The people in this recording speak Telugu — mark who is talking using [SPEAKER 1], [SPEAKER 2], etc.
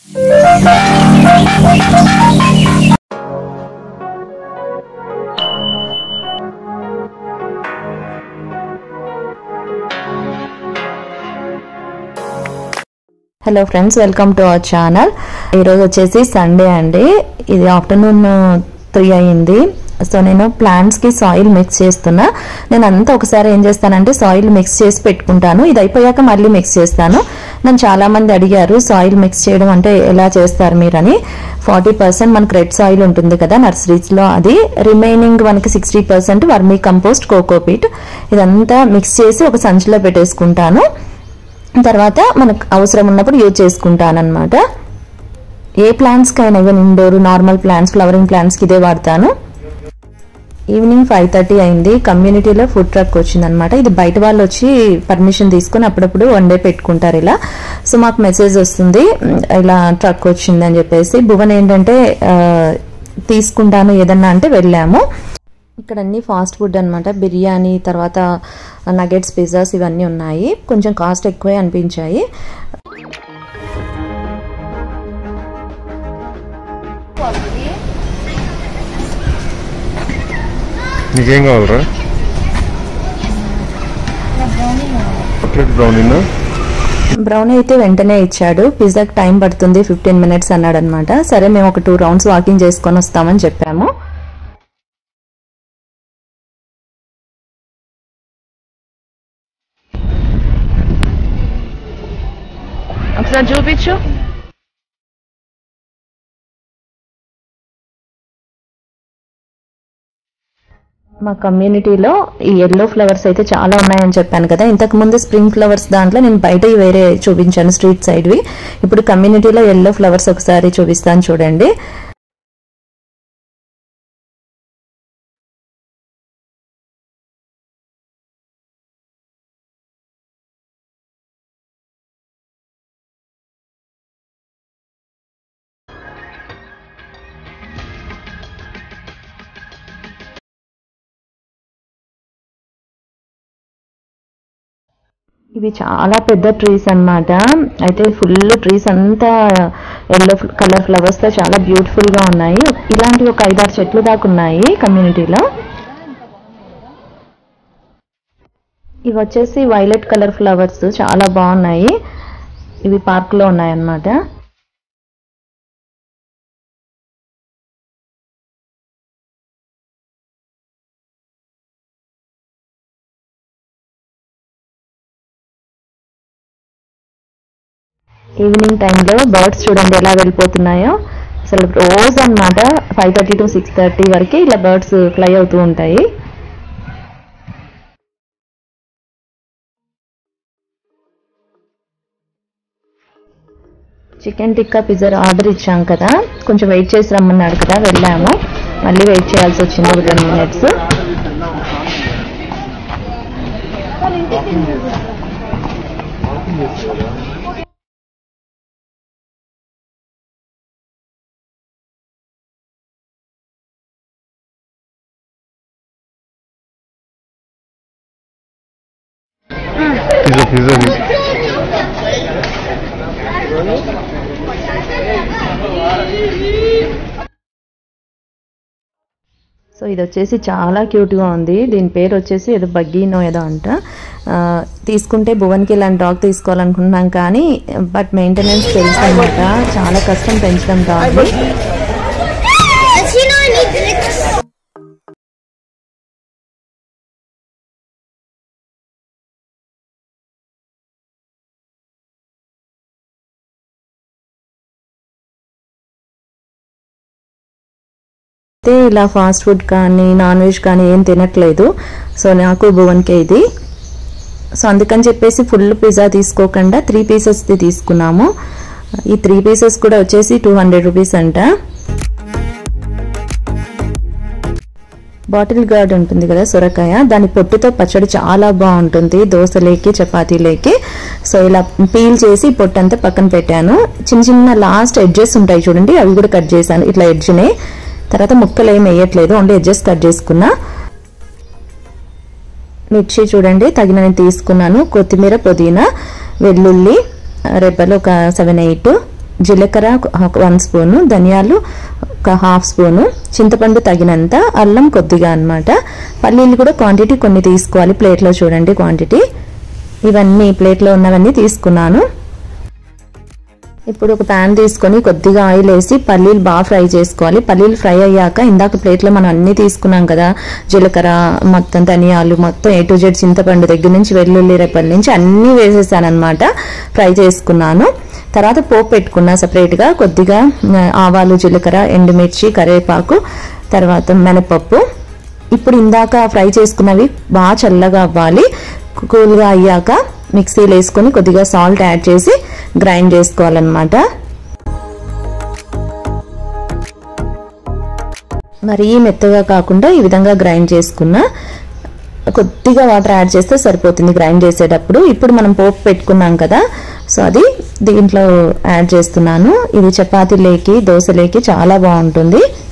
[SPEAKER 1] Hello friends welcome to our channel ఈరోజు వచ్చేసి సండే అండి ఇది ఆఫ్టర్నూన్ త్రీ అయింది సో నేను ప్లాంట్స్కి సాయిల్ మిక్స్ చేస్తున్నా నేను అంతా ఒకసారి ఏం చేస్తానంటే సాయిల్ మిక్స్ చేసి పెట్టుకుంటాను ఇది అయిపోయాక మళ్ళీ మిక్స్ చేస్తాను నన్ను చాలా మంది అడిగారు సాయిల్ మిక్స్ చేయడం అంటే ఎలా చేస్తారు మీరని ఫార్టీ పర్సెంట్ మనకు రెడ్ సాయిల్ ఉంటుంది కదా నర్సరీస్లో అది రిమైనింగ్ మనకి sixty percent vermicompost cocopeat ఇదంతా మిక్స్ చేసి ఒక సంచిలో పెట్టేసుకుంటాను తర్వాత మనకు అవసరం ఉన్నప్పుడు యూజ్ చేసుకుంటానన్నమాట ఏ ప్లాంట్స్కైనా even indoor normal plants flowering ప్లాంట్స్కి ఇదే వాడతాను ఈవినింగ్ ఫైవ్ థర్టీ అయింది కమ్యూనిటీలో ఫుడ్ ట్రక్ వచ్చిందనమాట ఇది బయట వాళ్ళు వచ్చి పర్మిషన్ తీసుకొని అప్పుడప్పుడు వన్ డే పెట్టుకుంటారు ఇలా సో మాకు మెసేజ్ వస్తుంది ఇలా ట్రక్ వచ్చింది అని చెప్పేసి భువన్ ఏంటంటే ఆ, తీసుకుంటాను ఏదన్నా అంటే వెళ్ళాము ఇక్కడ అన్ని ఫాస్ట్ ఫుడ్ అనమాట బిర్యానీ తర్వాత నగెట్స్ పిజ్జాస్ ఇవన్నీ ఉన్నాయి కొంచెం కాస్ట్ ఎక్కువే అనిపించాయి
[SPEAKER 2] నీకేం కావాలరా చాక్లెట్ బ్రౌనీనా
[SPEAKER 1] బ్రౌనీ అయితే వెంటనే ఇచ్చాడు పిజ్జాకి టైం పడుతుంది ఫిఫ్టీన్ మినిట్స్ అన్నాడు అనమాట సరే మేము ఒక టూ రౌండ్స్ వాకింగ్ చేసుకొని వస్తామని చెప్పాము ఒకసారి చూపించు మా కమ్యూనిటీలో ఈ ఎల్లో ఫ్లవర్స్ అయితే చాలా ఉన్నాయని చెప్పాను కదా ఇంతకు ముందు స్ప్రింగ్ ఫ్లవర్స్ దాంట్లో నేను బయట వేరే చూపించాను స్ట్రీట్ సైడ్వి ఇప్పుడు కమ్యూనిటీలో ఎల్లో ఫ్లవర్స్ ఒకసారి చూపిస్తాను చూడండి ఇవి చాలా పెద్ద ట్రీస్ అన్నమాట అయితే ఫుల్ ట్రీస్ అంతా ఎల్లో కలర్ ఫ్లవర్స్ తో చాలా బ్యూటిఫుల్ గా ఉన్నాయి ఇలాంటి ఒక ఐదారు చెట్లు దాకా ఉన్నాయి కమ్యూనిటీలో ఇవి వచ్చేసి వైలెట్ కలర్ ఫ్లవర్స్ చాలా బాగున్నాయి ఇవి పార్క్ లో ఉన్నాయి అన్నమాట ఈవినింగ్ టైంలో బర్డ్స్ చూడండి ఎలా వెళ్ళిపోతున్నాయో అసలు రోజు అన్నమాట five thirty to six thirty వరకు ఇలా బర్డ్స్ ఫ్లై అవుతూ ఉంటాయి చికెన్ టిక్కా పిజ్జా ఆర్డర్ ఇచ్చాం కదా కొంచెం వెయిట్ చేసి రమ్మన్నాడు కదా వెళ్ళాము మళ్ళీ వెయిట్ చేయాల్సి వచ్చింది ఒక టెన్ మినిట్స్
[SPEAKER 2] పిజ్జా పిజ్జా తీసు
[SPEAKER 1] సో ఇది వచ్చేసి చాలా క్యూట్గా ఉంది దీని పేరు వచ్చేసి ఏదో బగ్గీనో ఏదో అంట ఆ, తీసుకుంటే భువన్కి ఇలాంటి డాగ్ తీసుకోవాలనుకుంటున్నాం కానీ బట్ మెయింటెనెన్స్ తెలుసు అనమాట చాలా కష్టం పెంచడం డాగ్ని
[SPEAKER 3] Does he not need licks?
[SPEAKER 1] అయితే ఇలా ఫాస్ట్ ఫుడ్ కానీ నాన్ వెజ్ కానీ ఏం తినట్లేదు సో నాకు భువన్కే ఇది సో అందుకని చెప్పేసి ఫుల్ పిజ్జా తీసుకోకుండా త్రీ పీసెస్ది తీసుకున్నాము ఈ త్రీ పీసెస్ కూడా వచ్చేసి టూ హండ్రెడ్ రూపీస్ అంట బాటిల్ గార్డ్ ఉంటుంది కదా సొరకాయ దాని పొట్టుతో పచ్చడి చాలా బాగుంటుంది దోశలేకి చపాతీలేకి సో ఇలా పీల్ చేసి పొట్టు అంతా పక్కన పెట్టాను చిన్న చిన్న లాస్ట్ ఎడ్జెస్ ఉంటాయి చూడండి అవి కూడా కట్ చేశాను ఇట్లా ఎడ్జ్ని తర్వాత ముక్కలు ఏమి వేయట్లేదు ఓన్లీ ఎడ్జెస్ కట్ చేసుకున్నా మిర్చి చూడండి తగినని తీసుకున్నాను కొత్తిమీర పుదీనా వెల్లుల్లి రెబ్బలు ఒక సెవెన్ ఎయిట్ జీలకర్ర ఒక వన్ స్పూను ధనియాలు ఒక హాఫ్ స్పూను చింతపండు తగినంత అల్లం కొద్దిగా అన్నమాట పల్లీలు కూడా క్వాంటిటీ కొన్ని తీసుకోవాలి ప్లేట్లో చూడండి క్వాంటిటీ ఇవన్నీ ప్లేట్లో ఉన్నవన్నీ తీసుకున్నాను ఇప్పుడు ఒక ప్యాన్ తీసుకొని కొద్దిగా ఆయిల్ వేసి పల్లీలు బాగా ఫ్రై చేసుకోవాలి పల్లీలు ఫ్రై అయ్యాక ఇందాక ప్లేట్లో మనం అన్నీ తీసుకున్నాం కదా జీలకర్ర మొత్తం ధనియాలు మొత్తం ఏ టు జెడ్ చింతపండు దగ్గర నుంచి వెల్లుల్లి రేపటి నుంచి అన్నీ వేసేసాను అనమాట ఫ్రై చేసుకున్నాను తర్వాత పోపు పెట్టుకున్నా సపరేట్గా కొద్దిగా ఆ, ఆవాలు జీలకర్ర ఎండుమిర్చి కరివేపాకు తర్వాత మినపప్పు ఇప్పుడు ఇందాక ఫ్రై చేసుకున్నవి బాగా చల్లగా అవ్వాలి కూల్గా అయ్యాక మిక్సీలో వేసుకొని కొద్దిగా సాల్ట్ యాడ్ చేసి గ్రైండ్ చేసుకోవాలన్నమాట మరీ మెత్తగా కాకుండా ఈ విధంగా గ్రైండ్ చేసుకున్న కొద్దిగా వాటర్ యాడ్ చేస్తే సరిపోతుంది గ్రైండ్ చేసేటప్పుడు ఇప్పుడు మనం పోపు పెట్టుకున్నాం కదా సో అది దీంట్లో యాడ్ చేస్తున్నాను ఇది చపాతీలేకి దోశలేకి చాలా బాగుంటుంది